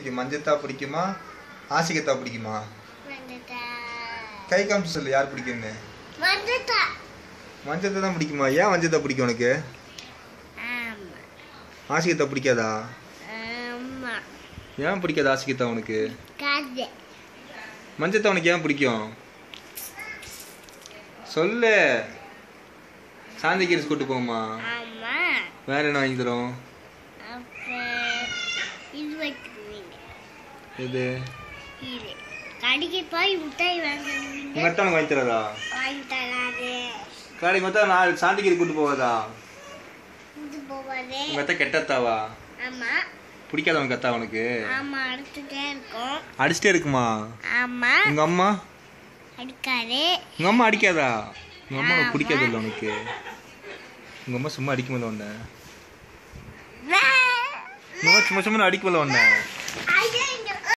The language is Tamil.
பிடிக்கும் மஞ்சத்தா பிடிக்குமா ஆசிகத்தா பிடிக்குமா வந்துட்டா கை காமிச்சு சொல்லு யார் பிடிக்கும்னு வந்துட்டா மஞ்சத்தை தான் பிடிக்குமா ஏன் மஞ்சத்தா பிடிக்கும் உனக்கு ஆமா ஆசிகத்தா பிடிக்காதா ஆமா ஏன் பிடிக்காது ஆசிகத்தா உனக்கு காது மஞ்சத்தா உனக்கு ஏன் பிடிக்கும் சொல்லு சாந்தி கீரிஸ் கூட்டு போமா ஆமா வேற என்ன வாங்கி தரோம் அப்புறம் இது வைக்கிறீங்க இது இது கடைக்கு போய் மிட்டாய் வாங்குவீங்க உங்க அத்தா உனக்கு வாங்கி தராதா வாங்கி தராது கடைக்கு மொத்தம் நான் சாந்தி கீரி கூட்டு போவாதா இது போவாது உங்க அத்தா கெட்டத்தாவா ஆமா பிடிக்காத உனக்கு அத்தா உனக்கு ஆமா அடுத்துட்டே இருக்கும் அடிச்சிட்டே இருக்குமா ஆமா உங்க அம்மா அடிக்காது உங்க அம்மா அடிக்காதா உங்க அம்மா உனக்கு பிடிக்காது இல்லை உனக்கு உங்க அம்மா சும்மா அடிக்குமில்ல உன்ன உங்க அம்மா சும்மா சும்மா அடிக்குமில்ல உன்ன